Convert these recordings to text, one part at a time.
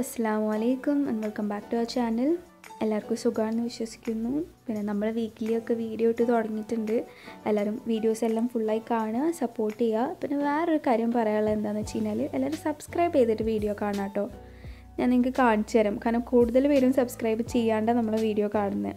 അസ്സാം വലൈക്കും and welcome back to our channel എല്ലാവർക്കും സുഖമാണെന്ന് വിശ്വസിക്കുന്നു പിന്നെ നമ്മൾ വീക്കിലി ഒക്കെ വീഡിയോ ഇട്ട് തുടങ്ങിയിട്ടുണ്ട് എല്ലാവരും വീഡിയോസ് എല്ലാം ഫുള്ളായി കാണുക സപ്പോർട്ട് ചെയ്യുക പിന്നെ വേറൊരു കാര്യം പറയാനുള്ളത് എന്താണെന്ന് വെച്ച് കഴിഞ്ഞാൽ എല്ലാവരും സബ്സ്ക്രൈബ് ചെയ്തിട്ട് വീഡിയോ കാണാം കേട്ടോ ഞാൻ നിങ്ങൾക്ക് കാണിച്ചു തരാം കാരണം കൂടുതൽ പേരും സബ്സ്ക്രൈബ് ചെയ്യാണ്ട് നമ്മൾ വീഡിയോ കാണുന്നത്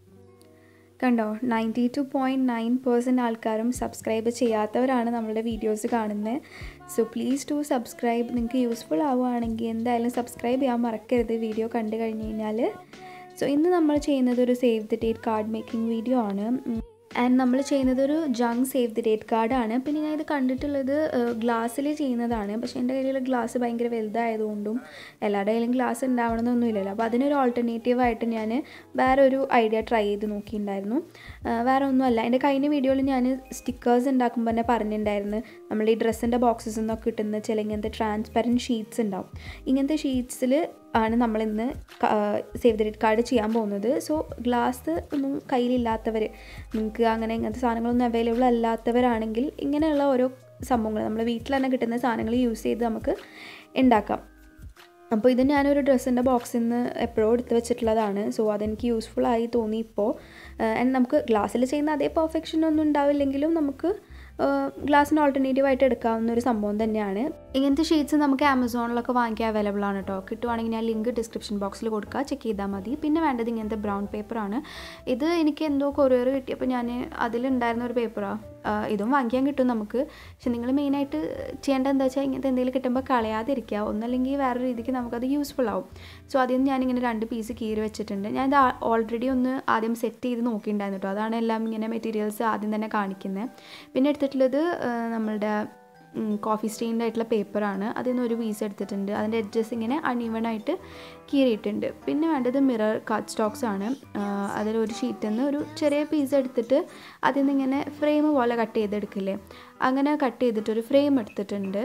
കണ്ടോ ninety two point nine percent ആൾക്കാരും സബ്സ്ക്രൈബ് ചെയ്യാത്തവരാണ് നമ്മളുടെ വീഡിയോസ് കാണുന്നത് സോ പ്ലീസ് ടു സബ്സ്ക്രൈബ് നിങ്ങൾക്ക് യൂസ്ഫുൾ ആവുകയാണെങ്കിൽ എന്തായാലും സബ്സ്ക്രൈബ് ചെയ്യാൻ മറക്കരുത് വീഡിയോ കണ്ടു കഴിഞ്ഞ് കഴിഞ്ഞാൽ സോ ഇന്ന് നമ്മൾ ചെയ്യുന്നത് ഒരു save the date card making video ആണ് ആൻഡ് നമ്മൾ ചെയ്യുന്നത് ഒരു ജങ് സേവ് ദി ഡേറ്റ് കാർഡാണ് പിന്നെ ഞാൻ ഇത് കണ്ടിട്ടുള്ളത് ഗ്ലാസ്സിൽ ചെയ്യുന്നതാണ് പക്ഷേ എൻ്റെ കയ്യിലുള്ള ഗ്ലാസ് ഭയങ്കര വലുതായതുകൊണ്ടും എല്ലാവരുടെ കയ്യിലും ഗ്ലാസ് ഉണ്ടാവണമെന്നൊന്നുമില്ലല്ലോ അപ്പോൾ അതിനൊരു ഓൾട്ടർനേറ്റീവായിട്ട് ഞാൻ വേറെ ഒരു ഐഡിയ ട്രൈ ചെയ്ത് നോക്കിയിട്ടുണ്ടായിരുന്നു വേറെ ഒന്നുമല്ല എൻ്റെ കഴിഞ്ഞ വീഡിയോയിൽ ഞാൻ സ്റ്റിക്കേഴ്സ് ഉണ്ടാക്കുമ്പോൾ തന്നെ പറഞ്ഞിട്ടുണ്ടായിരുന്നു നമ്മൾ ഈ ഡ്രസ്സിൻ്റെ ബോക്സസ് നിന്നൊക്കെ കിട്ടുന്ന ചില ഇങ്ങനത്തെ ട്രാൻസ്പെറൻറ്റ് ഷീറ്റ്സ് ഉണ്ടാവും ഇങ്ങനത്തെ ഷീറ്റ്സിൽ ആണ് നമ്മളിന്ന് സേവ് ദ ഡേറ്റ് കാർഡ് ചെയ്യാൻ പോകുന്നത് സോ ഗ്ലാസ് ഒന്നും കയ്യിലില്ലാത്തവർ നിങ്ങൾക്ക് അങ്ങനെ ഇങ്ങനത്തെ സാധനങ്ങളൊന്നും അവൈലബിൾ അല്ലാത്തവരാണെങ്കിൽ ഇങ്ങനെയുള്ള ഓരോ സംഭവങ്ങൾ നമ്മൾ വീട്ടിൽ തന്നെ കിട്ടുന്ന സാധനങ്ങൾ യൂസ് ചെയ്ത് നമുക്ക് ഉണ്ടാക്കാം അപ്പോൾ ഇത് ഞാനൊരു ഡ്രസ്സിൻ്റെ ബോക്സിൽ നിന്ന് എപ്പോഴോ എടുത്ത് വെച്ചിട്ടുള്ളതാണ് സോ അതെനിക്ക് യൂസ്ഫുൾ ആയി തോന്നി ഇപ്പോൾ ആൻഡ് നമുക്ക് ഗ്ലാസ്സിൽ ചെയ്യുന്ന അതേ പെർഫെക്ഷൻ ഒന്നും ഉണ്ടാവില്ലെങ്കിലും നമുക്ക് ഗ്ലാസ്സിന് ഓൾട്ടർനേറ്റീവ് ആയിട്ട് എടുക്കാവുന്ന ഒരു സംഭവം തന്നെയാണ് ഇങ്ങനത്തെ ഷീറ്റ്സ് നമുക്ക് ആമസോണിലൊക്കെ വാങ്ങിക്കാൻ അവൈലബിൾ ആണ് കേട്ടോ കിട്ടുവാണെങ്കിൽ ഞാൻ ലിങ്ക് ഡിസ്ക്രിപ്ഷൻ ബോക്സിൽ കൊടുക്കുക ചെക്ക് ചെയ്താൽ മതി പിന്നെ വേണ്ടത് ഇങ്ങനത്തെ ബ്രൗൺ പേപ്പറാണ് ഇത് എനിക്ക് എന്തോ കൊറിയർ കിട്ടിയപ്പോൾ ഞാൻ അതിലുണ്ടായിരുന്ന ഒരു പേപ്പറാണ് ഇതും വാങ്ങിക്കാൻ കിട്ടും നമുക്ക് പക്ഷെ നിങ്ങൾ മെയിനായിട്ട് ചെയ്യേണ്ടത് എന്താ വെച്ചാൽ ഇങ്ങനത്തെ എന്തെങ്കിലും കിട്ടുമ്പോൾ കളയാതിരിക്കുക ഒന്നല്ലെങ്കിൽ വേറെ രീതിക്ക് നമുക്കത് യൂസ്ഫുൾ ആവും സോ അതിൽ നിന്ന് ഞാനിങ്ങനെ രണ്ട് പീസ് കീറി വെച്ചിട്ടുണ്ട് ഞാൻ ഇത് ഓൾറെഡി ഒന്ന് ആദ്യം സെറ്റ് ചെയ്ത് നോക്കിയിട്ടുണ്ടായിരുന്നു കേട്ടോ അതാണ് എല്ലാം ഇങ്ങനെ മെറ്റീരിയൽസ് ആദ്യം തന്നെ കാണിക്കുന്നത് പിന്നെ എടുത്തിട്ടുള്ളത് നമ്മളുടെ കോഫി സ്റ്റെയിൻഡ് ആയിട്ടുള്ള പേപ്പറാണ് അതിൽ നിന്ന് ഒരു പീസ് എടുത്തിട്ടുണ്ട് അതിൻ്റെ എഡ്ജസ് ഇങ്ങനെ അൺഈവൺ ആയിട്ട് കീറിയിട്ടുണ്ട് പിന്നെ വേണ്ടത് മിറർ കാർഡ് സ്റ്റോക്സ് ആണ് അതിലൊരു ഷീറ്റിൽ നിന്ന് ഒരു ചെറിയ പീസ് എടുത്തിട്ട് അതിൽ നിന്ന് ഇങ്ങനെ ഫ്രെയിം പോലെ കട്ട് ചെയ്തെടുക്കില്ലേ അങ്ങനെ കട്ട് ചെയ്തിട്ട് ഒരു ഫ്രെയിം എടുത്തിട്ടുണ്ട്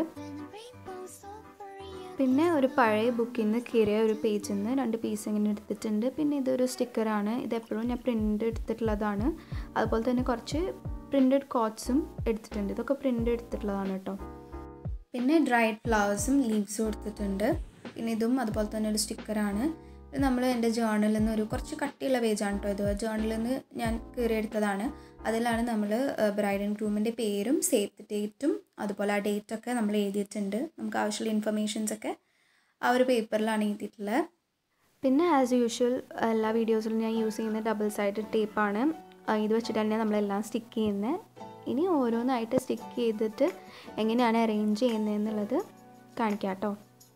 പിന്നെ ഒരു പഴയ ബുക്കിൽ നിന്ന് കീറിയ ഒരു പേജിൽ നിന്ന് രണ്ട് പീസ് ഇങ്ങനെ എടുത്തിട്ടുണ്ട് പിന്നെ ഇതൊരു സ്റ്റിക്കറാണ് ഇത് എപ്പോഴും ഞാൻ പ്രിൻ്റ് എടുത്തിട്ടുള്ളതാണ് അതുപോലെ തന്നെ കുറച്ച് പ്രിൻറ്റഡ് കോട്ട്സും എടുത്തിട്ടുണ്ട് ഇതൊക്കെ പ്രിൻ്റ് എടുത്തിട്ടുള്ളതാണ് കേട്ടോ പിന്നെ ഡ്രൈഡ് ഫ്ലവേഴ്സും ലീവ്സും എടുത്തിട്ടുണ്ട് പിന്നെ ഇതും അതുപോലെ തന്നെ ഒരു സ്റ്റിക്കറാണ് ഇത് നമ്മൾ എൻ്റെ ജേർണലിൽ നിന്ന് ഒരു കുറച്ച് കട്ടിയുള്ള പേജാണ് കേട്ടോ ഇത് ജേർണലിൽ നിന്ന് ഞാൻ കീറിയെടുത്തതാണ് അതിലാണ് നമ്മൾ ബ്രൈഡ് ആൻഡ് ഗ്രൂമിൻ്റെ പേരും സേവ് ഡേറ്റും അതുപോലെ ആ ഡേറ്റൊക്കെ നമ്മൾ എഴുതിയിട്ടുണ്ട് നമുക്ക് ആവശ്യമുള്ള ഇൻഫർമേഷൻസ് ഒക്കെ ആ ഒരു പേപ്പറിലാണ് എഴുതിയിട്ടുള്ളത് പിന്നെ ആസ് യൂഷ്വൽ എല്ലാ വീഡിയോസിലും ഞാൻ യൂസ് ചെയ്യുന്ന ഡബിൾ സൈഡ് ടേപ്പാണ് ഇത് വെച്ചിട്ട് തന്നെ നമ്മളെല്ലാം സ്റ്റിക്ക് ചെയ്യുന്നത് ഇനി ഓരോന്നായിട്ട് സ്റ്റിക്ക് ചെയ്തിട്ട് എങ്ങനെയാണ് അറേഞ്ച് ചെയ്യുന്നതെന്നുള്ളത് കാണിക്കാം കേട്ടോ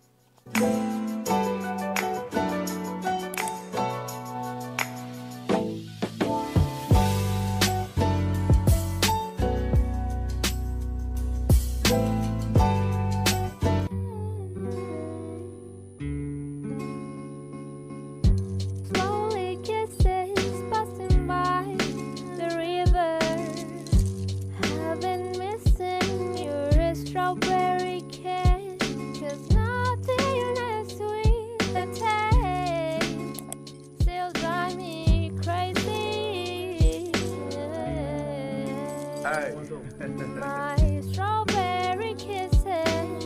My strawberry kisses.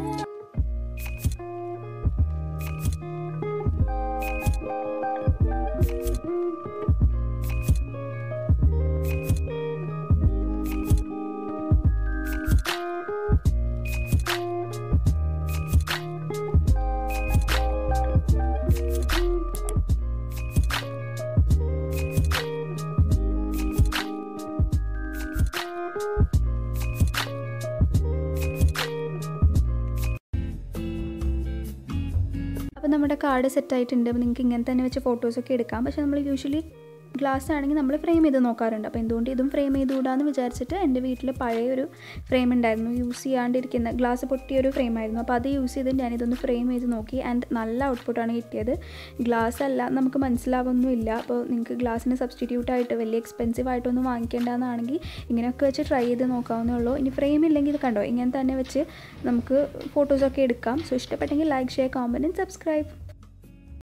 അപ്പോൾ നമ്മുടെ കാർഡ് സെറ്റ് ആയിട്ടുണ്ട് അപ്പോൾ നിങ്ങൾക്ക് ഇങ്ങനെ തന്നെ വെച്ച് ഫോട്ടോസൊക്കെ എടുക്കാം പക്ഷേ നമ്മൾ യൂഷ്വലി ഗ്ലാസ് ആണെങ്കിൽ നമ്മൾ ഫ്രെയിം ചെയ്ത് നോക്കാറുണ്ട് അപ്പോൾ എന്തുകൊണ്ട് ഇതും ഫ്രെയിം ചെയ്ത് കൂടാന്ന് വിചാരിച്ചിട്ട് എൻ്റെ വീട്ടിൽ പഴയ ഒരു ഫ്രെയിം ഉണ്ടായിരുന്നു യൂസ് ചെയ്യാണ്ടിരിക്കുന്ന ഗ്ലാസ് പൊട്ടിയ ഒരു ഫ്രെയിം ആയിരുന്നു അപ്പോൾ അത് യൂസ് ചെയ്ത് ഞാനിതൊന്ന് ഫ്രെയിം ചെയ്ത് നോക്കി ആൻഡ് നല്ല ഔട്ട്പുട്ടാണ് കിട്ടിയത് ഗ്ലാസ് അല്ല നമുക്ക് മനസ്സിലാവുന്നില്ല അപ്പോൾ നിങ്ങൾക്ക് ഗ്ലാസ്സിന് സബ്സ്റ്റിറ്റ്യൂട്ട് ആയിട്ട് വലിയ എക്സ്പെൻസീവ് ആയിട്ടൊന്നും വാങ്ങിക്കേണ്ടതെന്നാണെങ്കിൽ ഇങ്ങനെയൊക്കെ വെച്ച് ട്രൈ ചെയ്ത് നോക്കാവുന്നേ ഉള്ളൂ ഇനി ഫ്രെയിം ഇല്ലെങ്കിൽ ഇത് കണ്ടോ ഇങ്ങനെ തന്നെ വെച്ച് നമുക്ക് ഫോട്ടോസൊക്കെ എടുക്കാം സോ ഇഷ്ടപ്പെട്ടെങ്കിൽ like share comment and subscribe